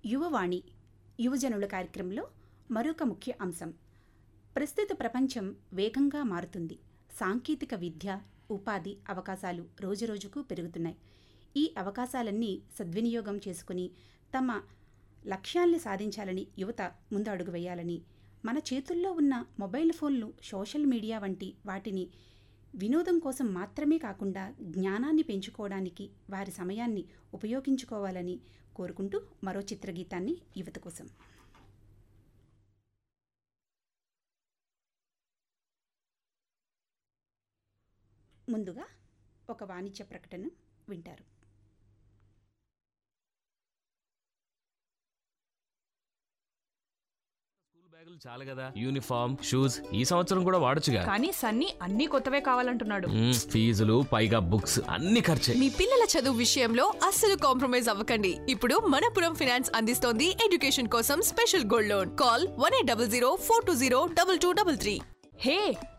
యువవాణి యువజనుల కార్యక్రమంలో మరొక ముఖ్య అంశం ప్రస్తుత ప్రపంచం వేగంగా మారుతుంది సాంకేతిక విద్య ఉపాధి అవకాశాలు రోజురోజుకు పెరుగుతున్నాయి ఈ అవకాశాలన్నీ సద్వినియోగం చేసుకుని తమ లక్ష్యాల్ని సాధించాలని యువత ముందు అడుగు వేయాలని మన చేతుల్లో ఉన్న మొబైల్ ఫోన్లు సోషల్ మీడియా వంటి వాటిని వినోదం కోసం మాత్రమే కాకుండా జ్ఞానాన్ని పెంచుకోవడానికి వారి సమయాన్ని ఉపయోగించుకోవాలని కోరుకుంటూ మరో చిత్రగీతాన్ని యువత కోసం ముందుగా ఒక వాణిజ్య ప్రకటన వింటారు స్కూల్ బ్యాగులు చాలు కదా యూనిఫామ్ షూస్ ఈ సంవత్సరం కూడా వాడొచ్చుగా కానీ సన్నీ అన్ని కొత్తవే కావాలంటున్నాడు మ్మ్, ఫీజులు పైగా బుక్స్ అన్ని ఖర్చే మీ పిల్లల చదువు విషయంలో అస్సలు కాంప్రమైజ్ అవ్వకండి ఇప్పుడు మనపురం ఫినాన్స్ అందిస్తోంది ఎడ్యుకేషన్ కోసం special gold loan call one eight double zero four two zero double two double three హే